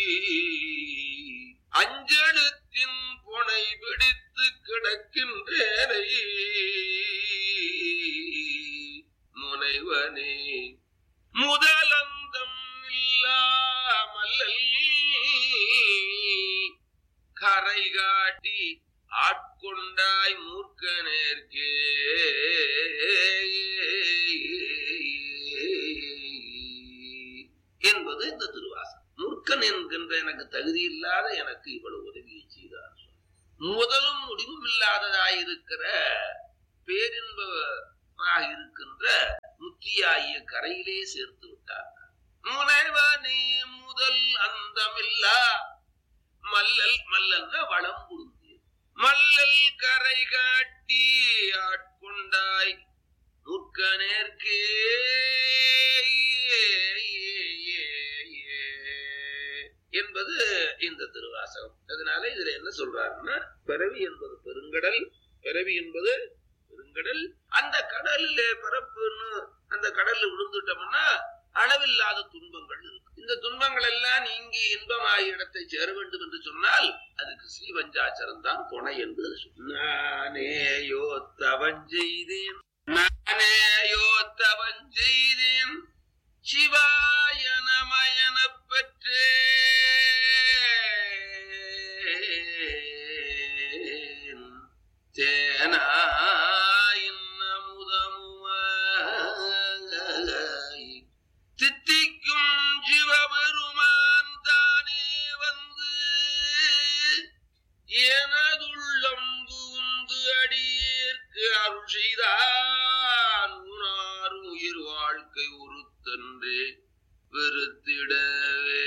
அஞ்செழுத்தின் புனை பிடித்து கிடக்கின்றேனை முனைவனே முதலந்தம் இல்லாமல்லல் கரை காட்டி ஆட்கொண்டாய் மூர்க்க நேர்க்கே என்பது இந்த திருவாசகம் மூர்க்கன் என்கின்ற எனக்கு தகுதி இல்லாத எனக்கு இவ்வளவு உதவியை செய்தார் முதலும் முடிவும் இல்லாததாயிருக்கிற பேரின்பமாக இருக்கின்ற முத்தியாகிய கரையிலே சேர்த்து விட்டார் முனைவனே முதல் அந்தமில்லா மல்லல் மல்லல்ன வளம் புரிந்து மல்லல் கரை காட்டி ஆட்கொண்டாய் நுட்க நேர்க்கே என்பது இந்த திருவாசகம் அதனால இதுல என்ன சொல்றாருன்னா பிறவி என்பது பெருங்கடல் பிறவி என்பது பெருங்கடல் அந்த கடல்ல பிறப்புன்னு அந்த கடல்ல விழுந்துட்டோம்னா அளவில்லாத துன்பங்கள் இருக்கு இந்த துன்பங்கள் எல்லாம் நீங்கி இன்பமாய் இடத்தை சேர வேண்டும் என்று சொன்னால் அதுக்கு ஸ்ரீவஞ்சாச்சரம் தான் துணை என்று நானேயோ தவஞ்செய்தேன் நானேயோ தவஞ்செய்தேன் சிவாய நமயன பெற்றேன் தேனாயின் அமுதமுமாய் தித்திக்கும் சிவபெருமான் தானே வந்து எனதுள்ளம் புகுந்து அடியேற்கு அருள் செய்தான் உனார் உயிர் வாழ்க்கை ஒருத்தன்றே வெறுத்திடவே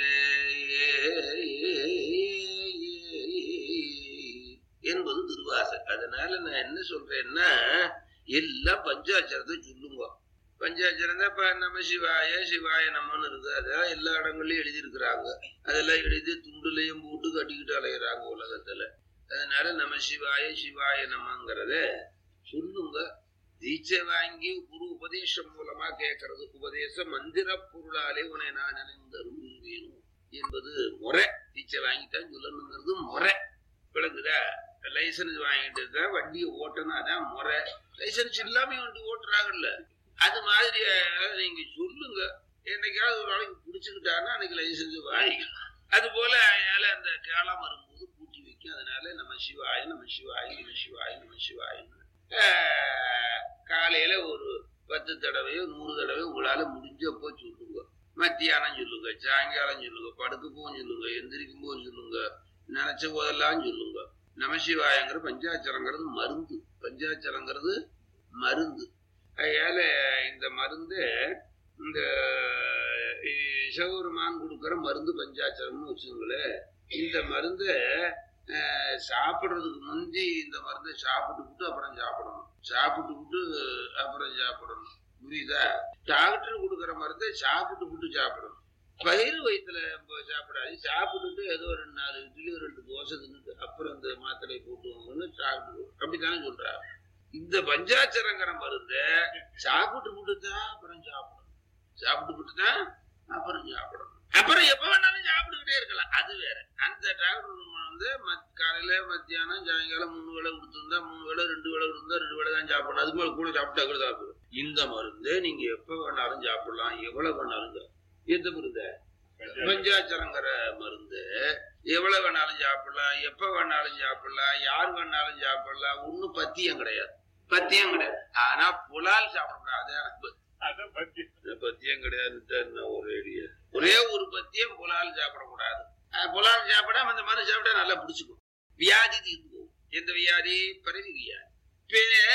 என்பது திருவாசகம் அதனால நான் என்ன சொல்றேன்னா எல்லாம் பஞ்சாட்சரத்தை சொல்லுங்க பஞ்சாட்சரம் தான் இப்ப நம்ம சிவாய சிவாய நம்மன்னு இருக்கு அதெல்லாம் எல்லா இடங்கள்லயும் எழுதியிருக்கிறாங்க அதெல்லாம் எழுதி துண்டுலையும் போட்டு கட்டிக்கிட்டு அலையிறாங்க உலகத்துல அதனால நம்ம சிவாய சிவாய நம்மங்கிறத சொல்லுங்க தீட்சை வாங்கி குரு உபதேசம் மூலமா கேட்கறது உபதேச மந்திர பொருளாலே உன்னை நான் நினைந்தருள் வேணும் என்பது முறை தீட்சை வாங்கித்தான் சொல்லணுங்கிறது முறை விளங்குதா லைசன்ஸ் வாங்கிட்டு தான் வண்டியை ஓட்டணும் அதான் முறை லைசன்ஸ் இல்லாம வண்டி ஓட்டுறாங்கல்ல அது மாதிரி அஹ், நீங்க சொல்லுங்க என்னைக்காவது ஒரு நாளைக்கு பிடிச்சுக்கிட்டாங்கன்னா அன்னைக்கு லைசன்ஸ் வாங்கிக்கலாம் அது போல அதனால அந்த காலம் வரும்போது பூட்டி வைக்கும் அதனால நம்ம சிவாய நம்ம சிவாய நம்ம சிவாய நம்ம சிவாயன்னு ஆஹ், காலையில ஒரு பத்து தடவையோ நூறு தடவையோ உங்களால முடிஞ்சப்போ சொல்லுங்க மத்தியானம் சொல்லுங்க சாயங்காலம் சொல்லுங்க படுக்க போகும் சொல்லுங்க எந்திரிக்கும் போது சொல்லுங்க நினைச்ச போதெல்லாம் சொல்லுங்க நமசிவாயங்கிற பஞ்சாட்சரங்கிறது மருந்து பஞ்சாட்சரங்கிறது மருந்து அதனால இந்த மருந்து இந்த அஹ், சிவபெருமான் கொடுக்குற மருந்து பஞ்சாட்சரம்னு வச்சுங்களேன் இந்த மருந்தை அஹ், சாப்பிடுறதுக்கு முந்தி இந்த மருந்தை சாப்பிட்டுக்கிட்டு அப்புறம் சாப்பிடணும் சாப்பிட்டுக்கிட்டு அப்புறம் சாப்பிடணும் புரியுதா டாக்டர் கொடுக்குற மருந்தை சாப்பிட்டுக்கிட்டு சாப்பிடணும் பயிர் வயிற்றுல சாப்பிடாது சாப்பிட்டுட்டு ஏதோ ரெண்டு நாலு இட்லி ஒரு ரெண்டு தோசை தின்னுட்டு அப்புறம் இந்த மாத்திரை போட்டுவாங்கன்னு சாப்பிட்டு அப்படித்தானே சொல்றாங்க இந்த பஞ்சாட்சரங்கிற மருந்தை சாப்பிட்டு விட்டு தான் அப்புறம் சாப்பிடணும் சாப்பிட்டு விட்டு தான் அப்புறம் சாப்பிடணும் அப்புறம் எப்ப வேணாலும் சாப்பிட்டுக்கிட்டே இருக்கலாம் அது வேற அந்த டாக்டர் வந்து மத்- காலையில மத்தியானம் சாயங்காலம் மூணு வேளை கொடுத்துருந்தா மூணு வேளை ரெண்டு வேளை கொடுத்தா ரெண்டு வேளை தான் சாப்பிடணும் அது மேல கூட சாப்பிட்டா கூட சாப்பிடும் இந்த மருந்து நீங்க எப்ப வேணாலும் சாப்பிடலாம் எவ்வளவு வேணாலும் சாப்பிடலாம். எந்த மருந்து பஞ்சாட்சரங்கிற மருந்து எவ்வளவு வேணாலும் சாப்பிடலாம் எப்ப வேணாலும் சாப்பிடலாம் யார் வேணாலும் சாப்பிடலாம் ஒன்னும் பத்தியம் கிடையாது பத்தியம் கிடையாது ஆனா புலால் சாப்பிடக்கூடாது அதான் பத்தி பத்தியம் கிடையாது ஒரே ஒரே ஒரு பத்தியம் புலால் சாப்பிடக்கூடாது அஹ் புலால் சாப்பிடாம அந்த மாதிரி சாப்பிட்டா நல்லா பிடிச்சிக்கும் வியாதி தீர்ந்து போகும் எந்த வியாதி பிறவி வியாதி பே